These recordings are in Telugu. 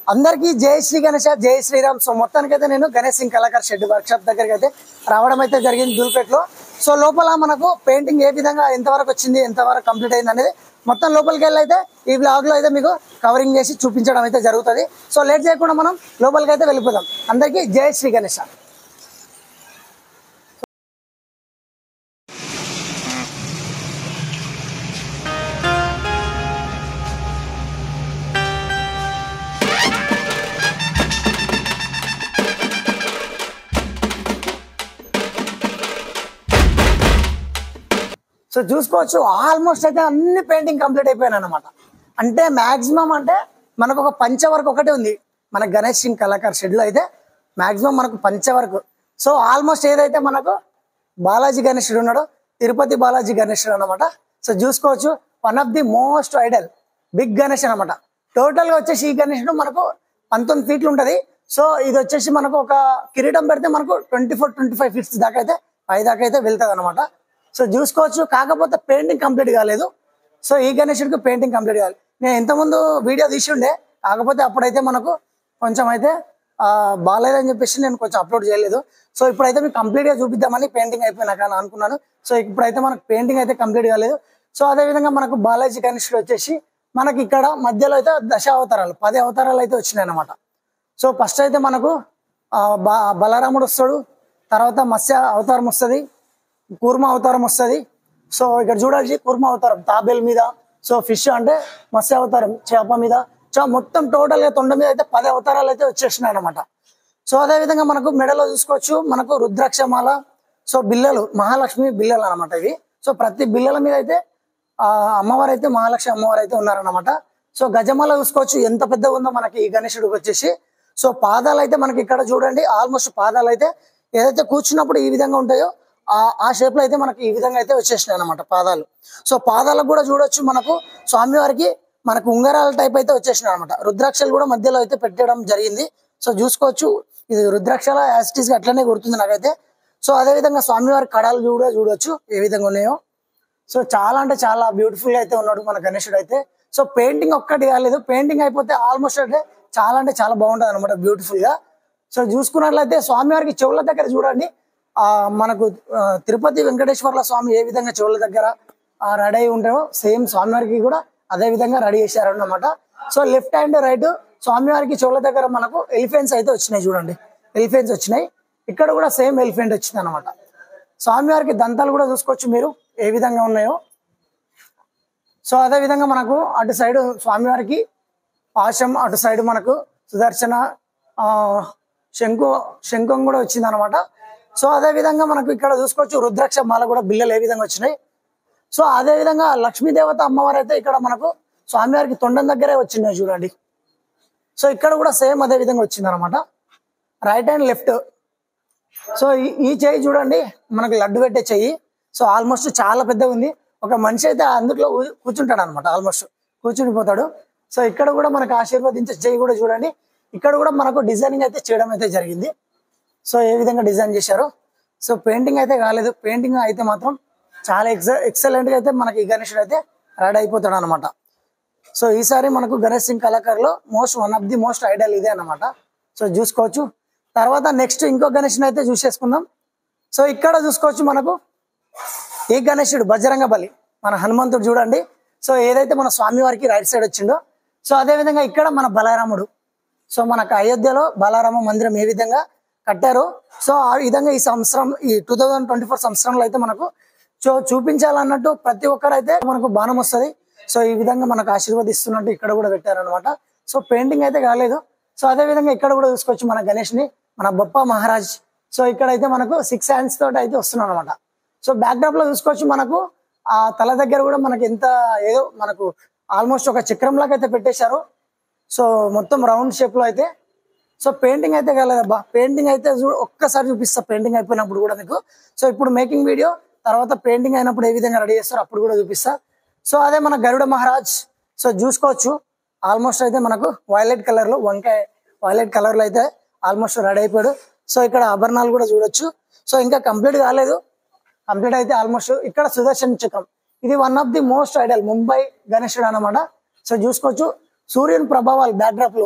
అందరికీ జై శ్రీ గణేష జై శ్రీరామ్ సో మొత్తానికి అయితే నేను Ganesh Singh Kalakar shed workshop దగ్గరికి అయితే రావడం అయితే జరిగింది దూల్పేటలో సో లోపల మనకు పెయింటింగ్ ఏ విధంగా ఎంతవరకు వచ్చింది ఎంతవరకు కంప్లీట్ అయింది అనేది మొత్తం లోపలికి వెళ్ళి అయితే ఈ బ్లాగ్ లో అయితే మీకు కవరింగ్ చేసి చూపించడం అయితే జరుగుతుంది సో లేట్ చేయకుండా మనం లోపలికి అయితే వెళ్ళిపోదాం అందరికీ జై శ్రీ గణేష సో చూసుకోవచ్చు ఆల్మోస్ట్ అయితే అన్ని పెయింటింగ్ కంప్లీట్ అయిపోయాయి అనమాట అంటే మాక్సిమం అంటే మనకు ఒక పంచ వరకు ఒకటే ఉంది మన గణేష్ సింగ్ కళాకార్ షెడ్లో అయితే మాక్సిమం మనకు పంచ వరకు సో ఆల్మోస్ట్ ఏదైతే మనకు బాలాజీ గణేశుడు ఉన్నాడో తిరుపతి బాలాజీ గణేశుడు అనమాట సో చూసుకోవచ్చు one of the most idol big Ganesh అనమాట టోటల్ గా వచ్చేసి ఈ గణేశుడు మనకు పంతొమ్మిది ఫీట్లు ఉంటది సో ఇది వచ్చేసి మనకు ఒక కిరీటం పెడితే మనకు twenty four twenty five feets దాకా అయితే పై దాకా అయితే వెళ్తుంది అనమాట సో చూసుకోవచ్చు కాకపోతే పెయింటింగ్ కంప్లీట్ కాలేదు సో ఈ గణేశుడికి పెయింటింగ్ కంప్లీట్ కాలేదు నేను ఇంతకుముందు వీడియో తీసి ఉండే కాకపోతే అప్పుడైతే మనకు కొంచెం అయితే ఆ, బాగాలేదని చెప్పేసి నేను కొంచెం అప్లోడ్ చేయలేదు సో ఇప్పుడైతే మీకు కంప్లీట్ గా చూపిద్దామని పెయింటింగ్ అయిపోయినాక అని అనుకున్నాను సో ఇప్పుడైతే మనకు పెయింటింగ్ అయితే కంప్లీట్ కాలేదు సో అదే విధంగా మనకు బాలాజీ గణేశుడు వచ్చేసి మనకి ఇక్కడ మధ్యలో అయితే దశ అవతారాలు పది అవతారాలు అయితే వచ్చినాయి అనమాట సో ఫస్ట్ అయితే మనకు ఆ, బ- బలరాముడు వస్తాడు తర్వాత మత్స్య అవతారం వస్తుంది కూర్మ అవతారం వస్తుంది సో ఇక్కడ చూడాలి కూర్మ అవతారం తాబేల్ మీద సో ఫిష్ అంటే మత్స్య అవతారం చేప మీద సో మొత్తం టోటల్ గా తొండ మీద అయితే పది అవతారాలు అయితే వచ్చేసినాయి అనమాట సో అదే విధంగా మనకు మెడలో చూసుకోవచ్చు మనకు రుద్రాక్షమాల సో బిల్లలు మహాలక్ష్మి బిల్లలు అనమాట ఇవి సో ప్రతి బిల్లల మీద అయితే ఆ అమ్మవారు అయితే మహాలక్ష్మి అమ్మవారు అయితే ఉన్నారనమాట సో గజమాల చూసుకోవచ్చు ఎంత పెద్దగా ఉందో మనకి ఈ గణేశుడికి వచ్చేసి సో పాదాలు అయితే మనకి ఇక్కడ చూడండి ఆల్మోస్ట్ పాదాలు అయితే ఏదైతే కూర్చున్నప్పుడు ఈ విధంగా ఉంటాయో ఆ ఆ షేప్ లో అయితే మనకి ఈ విధంగా అయితే వచ్చేసినాయి అనమాట పాదాలు సో పాదాలకు కూడా చూడొచ్చు మనకు స్వామివారికి మనకు ఉంగరాల టైప్ అయితే వచ్చేసినాయి అనమాట రుద్రాక్షలు కూడా మధ్యలో అయితే పెట్టడం జరిగింది సో చూసుకోవచ్చు ఇది రుద్రాక్షల యాసిటీస్ గా అట్లనే గుర్తుంది నాకైతే సో అదే విధంగా స్వామివారి కడాలు కూడా చూడొచ్చు ఏ విధంగా ఉన్నాయో సో చాలా అంటే చాలా బ్యూటిఫుల్ గా అయితే ఉన్నాడు మన గణేశుడు అయితే సో పెయింటింగ్ ఒక్కటి కాలేదు పెయింటింగ్ అయిపోతే ఆల్మోస్ట్ అంటే చాలా అంటే చాలా బాగుంటది అనమాట బ్యూటిఫుల్ గా సో చూసుకున్నట్లయితే స్వామివారికి చెవుల దగ్గర చూడండి ఆ మనకు ఆ, తిరుపతి వెంకటేశ్వర్ల స్వామి ఏ విధంగా చెవుల దగ్గర రెడీ అయి ఉంటారో సేమ్ స్వామివారికి కూడా అదే విధంగా రెడీ చేశారు అన్నమాట సో లెఫ్ట్ హ్యాండ్ రైట్ స్వామివారికి చెవుల దగ్గర మనకు ఎలిఫెంట్స్ అయితే వచ్చినాయి చూడండి ఎలిఫెంట్స్ వచ్చినాయి ఇక్కడ కూడా సేమ్ ఎలిఫెంట్ వచ్చింది అనమాట స్వామివారికి దంతాలు కూడా చూసుకోవచ్చు మీరు ఏ విధంగా ఉన్నాయో సో అదే విధంగా మనకు అటు సైడ్ స్వామివారికి పాశం అటు సైడ్ మనకు సుదర్శన ఆ, శంకు శంఖం కూడా వచ్చింది అనమాట సో అదే విధంగా మనకు ఇక్కడ చూసుకోవచ్చు రుద్రాక్ష మాల కూడా బిల్లలు ఏ విధంగా వచ్చినాయి సో అదే విధంగా లక్ష్మీదేవత అమ్మవారు అయితే ఇక్కడ మనకు స్వామివారికి తొండం దగ్గరే వచ్చినాయి చూడండి సో ఇక్కడ కూడా సేమ్ అదే విధంగా వచ్చింది అనమాట రైట్ అండ్ లెఫ్ట్ సో ఈ- ఈ చెయ్యి చూడండి మనకు లడ్డు పెట్టే చెయ్యి సో ఆల్మోస్ట్ చాలా పెద్దగా ఉంది ఒక మనిషి అయితే అందులో కూ- కూర్చుంటాడు అనమాట ఆల్మోస్ట్ కూర్చుని పోతాడు సో ఇక్కడ కూడా మనకు ఆశీర్వదించే చెయ్యి కూడా చూడండి ఇక్కడ కూడా మనకు డిజైనింగ్ అయితే చేయడం అయితే జరిగింది సో ఏ విధంగా డిజైన్ చేశారు సో పెయింటింగ్ అయితే కాలేదు పెయింటింగ్ అయితే మాత్రం చాలా ఎక్స ఎక్సలెంట్ గా అయితే మనకి ఈ గణేశుడు అయితే రెడీ అయిపోతాడు అనమాట సో ఈసారి మనకు గణేష్ సింగ్ కళాకారులో most one of the most idol ఇదే అన్నమాట సో చూసుకోవచ్చు తర్వాత నెక్స్ట్ ఇంకో గణేష్ని అయితే చూసేసుకుందాం సో ఇక్కడ చూసుకోవచ్చు మనకు ఈ గణేశుడు బజరంగ బలి మన హనుమంతుడు చూడండి సో ఏదైతే మన స్వామివారికి రైట్ సైడ్ వచ్చిండో సో అదే విధంగా ఇక్కడ మన బలరాముడు సో మనకు అయోధ్యలో బాలారామ మందిరం ఏ విధంగా కట్టారో సో ఆ విధంగా ఈ సంవత్సరం ఈ టూ థౌజండ్ ట్వంటీ ఫోర్ సంవత్సరంలో అయితే మనకు సో చూపించాలన్నట్టు ప్రతి ఒక్కరైతే మనకు బాణం వస్తుంది సో ఈ విధంగా మనకు ఆశీర్వదిస్తున్నట్టు ఇక్కడ కూడా పెట్టారనమాట సో పెయింటింగ్ అయితే కాలేదు సో అదే విధంగా ఇక్కడ కూడా చూసుకోవచ్చు మన గణేష్ ని మన బొప్ప మహారాజ్ సో ఇక్కడ అయితే మనకు సిక్స్ హ్యాండ్స్ తోటి అయితే వస్తున్నాం అనమాట సో బ్యాక్ డ్రాప్ లో చూసుకోవచ్చు మనకు ఆ తల దగ్గర కూడా మనకి ఎంత ఏదో మనకు ఆల్మోస్ట్ ఒక చక్రం లాగా అయితే పెట్టేశారు సో మొత్తం రౌండ్ షేప్ లో అయితే సో పెయింటింగ్ అయితే కాలేదబ్బా పెయింటింగ్ అయితే చూ ఒక్కసారి చూపిస్తా పెయింటింగ్ అయిపోయినప్పుడు కూడా మీకు సో ఇప్పుడు మేకింగ్ వీడియో తర్వాత పెయింటింగ్ అయినప్పుడు ఏ విధంగా రెడీ చేస్తారో అప్పుడు కూడా చూపిస్తా సో అదే మన గరుడ మహారాజ్ సో చూసుకోవచ్చు ఆల్మోస్ట్ అయితే మనకు వైలెట్ కలర్ లో వంకాయ వైలెట్ కలర్ లో అయితే ఆల్మోస్ట్ రెడీ అయిపోయాడు సో ఇక్కడ ఆభరణాలు కూడా చూడొచ్చు సో ఇంకా కంప్లీట్ కాలేదు కంప్లీట్ అయితే ఆల్మోస్ట్ ఇక్కడ సుదర్శన్ చక్రం ఇది one of the most idol Mumbai గణేశుడు అన్నమాట సో చూసుకోవచ్చు సూర్యుని ప్రభావాలు బ్యాక్డ్రాప్ లో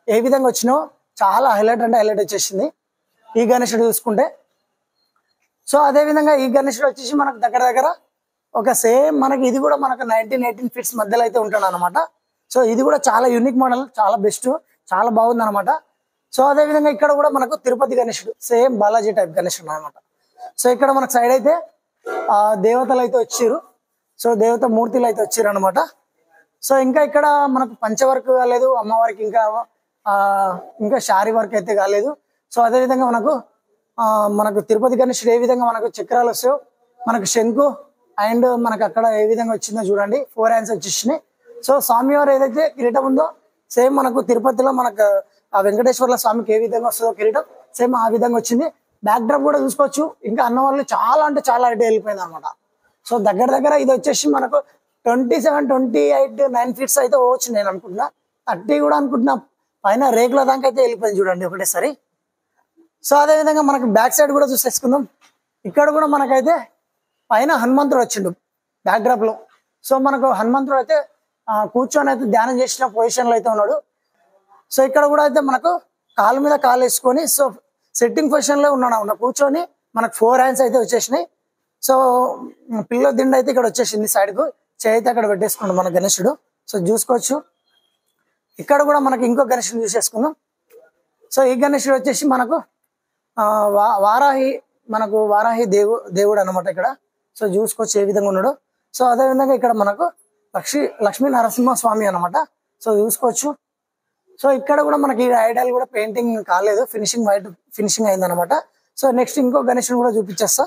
ఏ విధంగా వచ్చినో చాలా హైలైట్ అంటే హైలైట్ వచ్చేసింది ఈ గణేశుడు చూసుకుంటే సో అదే విధంగా ఈ గణేశుడు వచ్చేసి మనకు దగ్గర దగ్గర ఒక సేమ్ మనకి ఇది కూడా మనకు నైన్టీన్ ఎయిటీన్ ఫీట్స్ మధ్యలో అయితే ఉంటాడు అనమాట సో ఇది కూడా చాలా యూనిక్ మోడల్ చాలా బెస్ట్ చాలా బాగుంది అనమాట సో అదే విధంగా ఇక్కడ కూడా మనకు తిరుపతి గణేశుడు సేమ్ బాలాజీ టైప్ గణేశుడు అనమాట సో ఇక్కడ మనకు సైడ్ అయితే ఆ దేవతలు అయితే వచ్చారు సో దేవత మూర్తులు అయితే వచ్చారు అనమాట సో ఇంకా ఇక్కడ మనకు పంచవర్క్ కాలేదు అమ్మవారికి ఇంకా ఆ ఇంకా శారీ వర్క్ అయితే కాలేదు సో అదే విధంగా మనకు ఆ మనకు తిరుపతి గణేశుడు ఏ విధంగా మనకు చక్రాలు వస్తాయో మనకు శంకు అండ్ మనకు అక్కడ ఏ విధంగా వచ్చిందో చూడండి ఫోర్ హ్యాండ్స్ వచ్చేసినాయి సో స్వామివారు ఏదైతే కిరీటం ఉందో సేమ్ మనకు తిరుపతిలో మనకు ఆ వెంకటేశ్వర్ల స్వామికి ఏ విధంగా వస్తుందో కిరీటం సేమ్ ఆ విధంగా వచ్చింది బ్యాక్ డ్రాప్ కూడా చూసుకోవచ్చు ఇంకా అన్న వాళ్ళు చాలా అంటే చాలా అయితే వెళ్ళిపోయింది అనమాట సో దగ్గర దగ్గర ఇది వచ్చేసి మనకు twenty seven twenty eight nine feets అయితే పోవచ్చు నేను అనుకుంటున్నా థర్టీ కూడా అనుకుంటున్నా పైన రేకుల దాకా అయితే వెళ్ళిపోయింది చూడండి ఒకటేసారి సో అదే విధంగా మనకి బ్యాక్ సైడ్ కూడా చూసేసుకుందాం ఇక్కడ కూడా మనకైతే పైన హనుమంతుడు వచ్చిండు బ్యాక్ డ్రాప్ లో సో మనకు హనుమంతుడు అయితే ఆ, కూర్చొని అయితే ధ్యానం చేసిన పొజిషన్ లో అయితే ఉన్నాడు సో ఇక్కడ కూడా అయితే మనకు కాలు మీద కాలు వేసుకొని సో సెట్టింగ్ పొజిషన్ లో ఉన్నాడు అన్నమాట. కూర్చొని మనకు ఫోర్ హ్యాండ్స్ అయితే వచ్చేసినాయి సో పిల్ల దిండు అయితే ఇక్కడ వచ్చేసింది సైడ్ కు చేయి అయితే అక్కడ పెట్టేసుకున్నాడు మన గణేశుడు సో చూసుకోవచ్చు ఇక్కడ కూడా మనకి ఇంకో గణేశుడు చూసేసుకుందాం సో ఈ గణేశుడు వచ్చేసి మనకు ఆ, వా- వారాహి మనకు వారాహి దేవు దేవుడు అనమాట ఇక్కడ సో చూసుకోవచ్చు ఏ విధంగా ఉన్నాడు సో అదే విధంగా ఇక్కడ మనకు లక్ష్మీ లక్ష్మీ నరసింహ స్వామి అనమాట సో చూసుకోవచ్చు సో ఇక్కడ కూడా మనకి ఐడియాలు కూడా పెయింటింగ్ కాలేదు ఫినిషింగ్ వైట్ ఫినిషింగ్ అయింది అనమాట సో నెక్స్ట్ ఇంకో గణేషుని కూడా చూపించేస్తా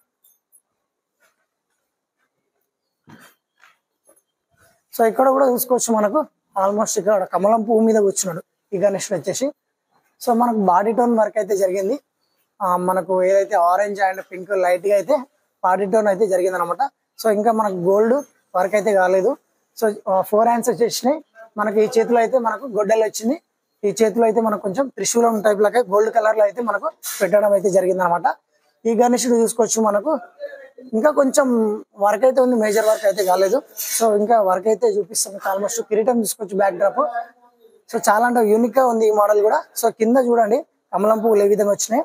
సో ఇక్కడ కూడా చూసుకోవచ్చు మనకు ఆల్మోస్ట్ ఇక్కడ కమలం పువ్వు మీద కూర్చున్నాడు ఈ గణేషుడు వచ్చేసి సో మనకు బాడీ టోన్ వర్క్ అయితే జరిగింది ఆ, మనకు ఏదైతే ఆరెంజ్ అండ్ పింక్ లైట్ గా అయితే బాడీ టోన్ అయితే జరిగింది అనమాట సో ఇంకా మనకు గోల్డ్ వర్క్ అయితే కాలేదు సో ఫోర్ హ్యాండ్స్ వచ్చేసినాయి మనకి ఈ చేతిలో అయితే మనకు గొడ్డలు వచ్చింది ఈ చేతిలో అయితే మనకు కొంచెం త్రిశూలం టైప్ లాగా గోల్డ్ కలర్ లో అయితే మనకు పెట్టడం అయితే జరిగింది అనమాట ఈ గణేషుడు చూసుకోవచ్చు మనకు ఇంకా కొంచెం వర్క్ అయితే ఉంది మేజర్ వర్క్ అయితే కాలేదు సో ఇంకా వర్క్ అయితే చూపిస్తాం ఆల్మోస్ట్ కిరీటం చూసుకోవచ్చు బ్యాక్ డ్రాప్ సో చాలా అంటే యూనిక్ గా ఉంది ఈ మోడల్ కూడా సో కింద చూడండి కమలం పువ్వులు ఏ విధంగా వచ్చినాయి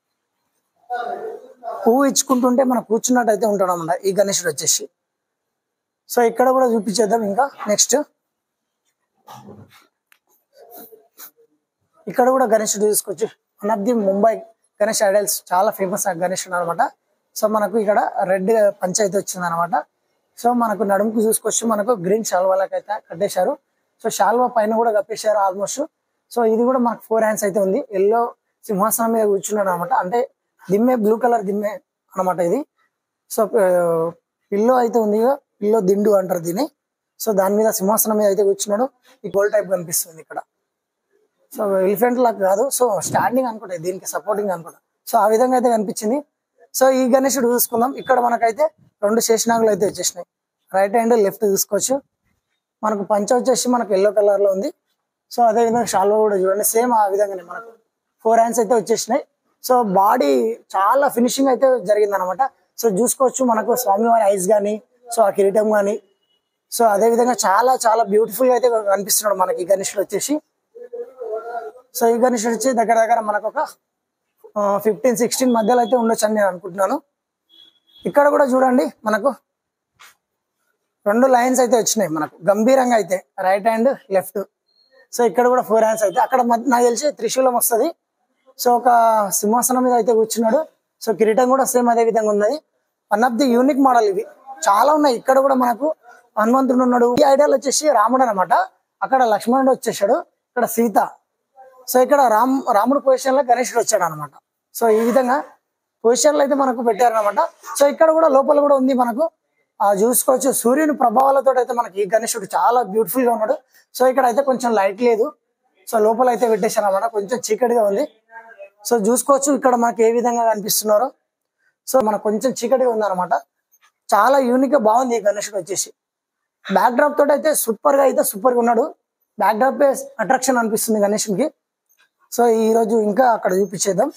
పువ్వు ఇచ్చుకుంటుంటే మనం కూర్చున్నట్టు అయితే ఉంటాడు అన్నమాట ఈ గణేశుడు వచ్చేసి సో ఇక్కడ కూడా చూపించేద్దాం ఇంకా నెక్స్ట్ ఇక్కడ కూడా గణేశుడు తీసుకోవచ్చు one of the Mumbai Ganesh idols చాలా ఫేమస్ గణేశుడు అనమాట సో మనకు ఇక్కడ రెడ్ పంచాయతీ వచ్చింది అనమాట సో మనకు నడుముకు చూసుకోవచ్చు మనకు గ్రీన్ శాల్వాలకు అయితే కట్టేశారు సో శాల్వా పైన కూడా కప్పేశారు ఆల్మోస్ట్ సో ఇది కూడా మనకు ఫోర్ హ్యాండ్స్ అయితే ఉంది ఎల్లో సింహాసనం మీద కూర్చున్నాడు అనమాట అంటే దిమ్మె బ్లూ కలర్ దిమ్మె అనమాట ఇది సో పిల్లో అయితే ఉంది కదా, పిల్లో దిండు అంటారు దీన్ని సో దాని మీద సింహాసనం మీద అయితే కూర్చున్నాడు ఈ గోల్డ్ టైప్ కనిపిస్తుంది ఇక్కడ సో ఎలిఫెంట్ లాగా కాదు సో స్టాండింగ్ అనుకుంటా దీనికి సపోర్టింగ్ అనుకుంటా సో ఆ విధంగా అయితే కనిపించింది సో ఈ గణేశుడు చూసుకుందాం ఇక్కడ మనకైతే రెండు శేషనాగులు అయితే వచ్చేసినాయి రైట్ హ్యాండ్ లెఫ్ట్ చూసుకోవచ్చు మనకు పంచ వచ్చేసి మనకు ఎల్లో కలర్ లో ఉంది సో అదే విధంగా షాల్వా కూడా చూడండి సేమ్ ఆ విధంగానే మనకు ఫోర్ హ్యాండ్స్ అయితే వచ్చేసినాయి సో బాడీ చాలా ఫినిషింగ్ అయితే జరిగింది అనమాట సో చూసుకోవచ్చు మనకు స్వామివారి ఐస్ కానీ సో ఆ కిరీటం కానీ సో అదే విధంగా చాలా చాలా బ్యూటిఫుల్ గా అయితే కనిపిస్తున్నాడు మనకి ఈ గణేశుడు వచ్చేసి సో ఈ గణేశుడు వచ్చి దగ్గర దగ్గర మనకు ఒక ఫిఫ్టీన్ సిక్స్టీన్ మధ్యలో అయితే ఉండొచ్చు అని నేను అనుకుంటున్నాను ఇక్కడ కూడా చూడండి మనకు రెండు లైన్స్ అయితే వచ్చినాయి మనకు గంభీరంగా అయితే రైట్ హ్యాండ్ లెఫ్ట్ సో ఇక్కడ కూడా ఫోర్ హ్యాండ్స్ అయితే అక్కడ మధ్య- నాకు తెలిసి త్రిశూలం వస్తుంది సో ఒక సింహాసనం మీద అయితే కూర్చున్నాడు సో కిరీటం కూడా సేమ్ అదే విధంగా ఉన్నది one of the unique model ఇవి చాలా ఉన్నాయి ఇక్కడ కూడా మనకు హనుమంతుడు ఉన్నాడు ఈ ఐడియాలు వచ్చేసి రాముడు అనమాట అక్కడ లక్ష్మణుడు వచ్చేసాడు ఇక్కడ సీత సో ఇక్కడ రామ్ రాముడు పొజిషన్ లో గణేశుడు వచ్చాడు అనమాట సో ఈ విధంగా పొజిషన్లు అయితే మనకు పెట్టారనమాట సో ఇక్కడ కూడా లోపల కూడా ఉంది మనకు ఆ చూసుకోవచ్చు సూర్యుని ప్రభావాలతో అయితే మనకి ఈ గణేశుడు చాలా బ్యూటిఫుల్ గా ఉన్నాడు సో ఇక్కడ అయితే కొంచెం లైట్ లేదు సో లోపల అయితే పెట్టేశారు అనమాట కొంచెం చీకటిగా ఉంది సో చూసుకోవచ్చు ఇక్కడ మనకి ఏ విధంగా కనిపిస్తున్నారో సో మనకు కొంచెం చీకటిగా ఉంది అనమాట చాలా యూనిక్ గా బాగుంది ఈ గణేశుడు వచ్చేసి బ్యాక్ డ్రాప్ తోటి అయితే సూపర్ గా అయితే సూపర్ గా ఉన్నాడు బ్యాక్ డ్రాప్ అట్రాక్షన్ అనిపిస్తుంది గణేశునికి సో ఈ రోజు ఇంకా అక్కడ చూపించేద్దాం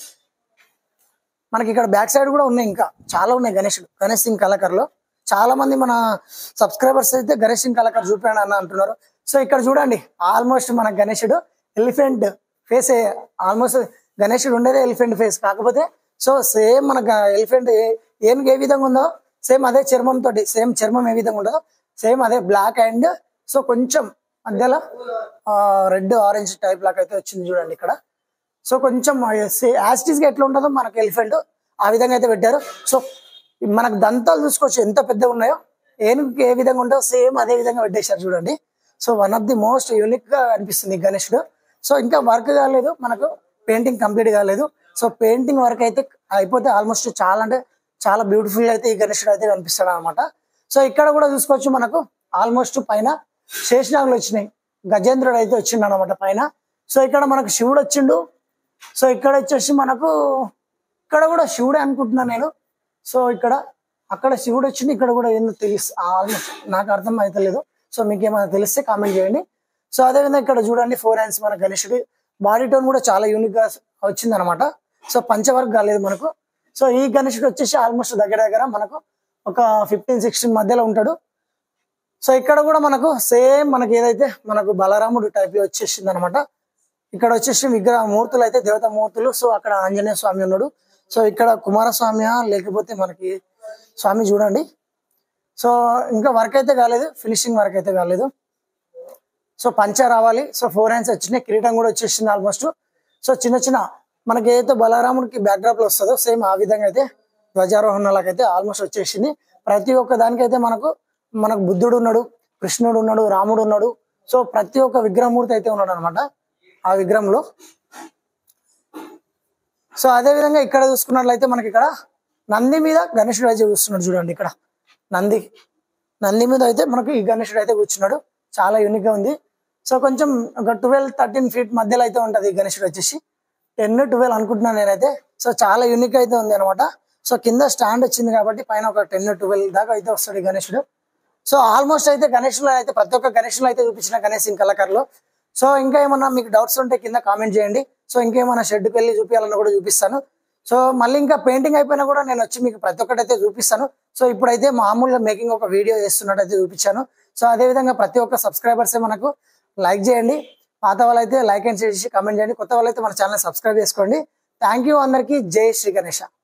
మనకి ఇక్కడ బ్యాక్ సైడ్ కూడా ఉన్నాయి ఇంకా చాలా ఉన్నాయి గణేశుడు గణేష్ సింగ్ కళాకర్ లో చాలా మంది మన సబ్స్క్రైబర్స్ అయితే గణేష్ సింగ్ కళాకర్ చూపాడు అన్న అంటున్నారు సో ఇక్కడ చూడండి ఆల్మోస్ట్ మన గణేశుడు ఎలిఫెంట్ ఫేస్ ఆల్మోస్ట్ గణేశుడు ఉండేదే ఎలిఫెంట్ ఫేస్ కాకపోతే సో సేమ్ మన ఎలిఫెంట్ ఏనుగు ఏ విధంగా ఉందో సేమ్ అదే చర్మం తోటి సేమ్ చర్మం ఏ విధంగా ఉంటుందో సేమ్ అదే బ్లాక్ అండ్ సో కొంచెం మధ్యలో రెడ్ ఆరెంజ్ టైప్ లాగా అయితే వచ్చింది చూడండి ఇక్కడ సో కొంచెం యాస్టిస్ గా ఎట్లా ఉంటుందో మనకు ఎలిఫెంట్ ఆ విధంగా అయితే పెట్టారు సో మనకు దంతాలు చూసుకోవచ్చు ఎంత పెద్దగా ఉన్నాయో ఏనుగుకి ఏ విధంగా ఉంటుందో సేమ్ అదే విధంగా పెట్టేశారు చూడండి so one of the most unique గా అనిపిస్తుంది ఈ గణేశుడు సో ఇంకా వర్క్ కాలేదు మనకు పెయింటింగ్ కంప్లీట్ కాలేదు సో పెయింటింగ్ వర్క్ అయితే అయిపోతే ఆల్మోస్ట్ చాలా అంటే చాలా బ్యూటిఫుల్ అయితే ఈ గణేశుడు అయితే కనిపిస్తాడు అనమాట సో ఇక్కడ కూడా చూసుకోవచ్చు మనకు ఆల్మోస్ట్ పైన శేషనాగులు వచ్చినాయి గజేంద్రుడు అయితే వచ్చిండు అనమాట పైన సో ఇక్కడ మనకు శివుడు వచ్చిండు సో ఇక్కడ వచ్చేసి మనకు ఇక్కడ కూడా శివుడే అనుకుంటున్నాను నేను సో ఇక్కడ అక్కడ శివుడు వచ్చింది ఇక్కడ కూడా ఏందో తెలుసు ఆల్మోస్ట్ నాకు అర్థం అవుతలేదు సో మీకు ఏమైనా తెలిస్తే కామెంట్ చేయండి సో అదేవిధంగా ఇక్కడ చూడండి ఫోర్ హ్యాండ్స్ మన గణేశుడి బాడీ టోన్ కూడా చాలా యూనిక్ గా వచ్చింది అనమాట సో పంచవర్క్ కాలేదు మనకు సో ఈ గణేశుడు వచ్చేసి ఆల్మోస్ట్ దగ్గర దగ్గర మనకు ఒక ఫిఫ్టీన్ సిక్స్టీన్ మధ్యలో ఉంటాడు సో ఇక్కడ కూడా మనకు సేమ్ మనకి ఏదైతే మనకు బలరాముడు టైప్ వచ్చేసింది అనమాట ఇక్కడ వచ్చేసి విగ్రహ మూర్తులు అయితే దేవతా మూర్తులు సో అక్కడ ఆంజనేయ స్వామి ఉన్నాడు సో ఇక్కడ కుమారస్వామి లేకపోతే మనకి స్వామి చూడండి సో ఇంకా వర్క్ అయితే కాలేదు ఫినిషింగ్ వర్క్ అయితే కాలేదు సో పంచ రావాలి సో ఫోర్ హ్యాండ్స్ వచ్చినాయి కిరీటం కూడా వచ్చేసింది ఆల్మోస్ట్ సో చిన్న చిన్న మనకి ఏదైతే బలరాముడికి బ్యాక్డ్రాప్ లో వస్తుందో సేమ్ ఆ విధంగా అయితే ధ్వజారోహణలకైతే ఆల్మోస్ట్ వచ్చేసింది ప్రతి ఒక్క దానికైతే మనకు మనకు బుద్ధుడు ఉన్నాడు కృష్ణుడు ఉన్నాడు రాముడు ఉన్నాడు సో ప్రతి ఒక్క విగ్రహమూర్తి అయితే ఉన్నాడు అనమాట ఆ విగ్రహంలో సో అదే విధంగా ఇక్కడ చూసుకున్నట్లయితే మనకి ఇక్కడ నంది మీద గణేశుడు అయితే కూర్చున్నాడు చూడండి ఇక్కడ నంది నంది మీద అయితే మనకు ఈ గణేశుడు అయితే కూర్చున్నాడు చాలా యూనిక్ గా ఉంది సో కొంచెం ఒక ట్వెల్వ్ థర్టీన్ ఫీట్ మధ్యలో అయితే ఉంటది ఈ గణేశుడు వచ్చేసి టెన్ ట్వెల్వ్ అనుకుంటున్నాను నేనైతే సో చాలా యూనిక్ అయితే ఉంది అనమాట సో కింద స్టాండ్ వచ్చింది కాబట్టి పైన ఒక టెన్ ట్వెల్వ్ దాకా అయితే వస్తాడు ఈ గణేశుడు సో ఆల్మోస్ట్ అయితే గణేష్లో అయితే ప్రతి ఒక్క గణేష్లో అయితే చూపించిన గణేష్ సింగ్ కళాకారులు సో ఇంకా ఏమన్నా మీకు డౌట్స్ ఉంటే కింద కామెంట్ చేయండి సో ఇంకేమైనా షెడ్కి వెళ్ళి చూపించాలన్నా కూడా చూపిస్తాను సో మళ్ళీ ఇంకా పెయింటింగ్ అయిపోయినా కూడా నేను వచ్చి మీకు ప్రతి ఒక్కటి అయితే చూపిస్తాను సో ఇప్పుడైతే మామూలుగా మేకింగ్ ఒక వీడియో చేస్తున్నట్టు అయితే చూపించాను సో అదే విధంగా ప్రతి ఒక్క సబ్స్క్రైబర్స్ మనకు లైక్ చేయండి పాత వాళ్ళైతే లైక్ అండ్ చేసి కామెంట్ చేయండి కొత్త వాళ్ళైతే మన ఛానల్ సబ్స్క్రైబ్ చేసుకోండి థ్యాంక్ యూ అందరికీ జై శ్రీ గణేష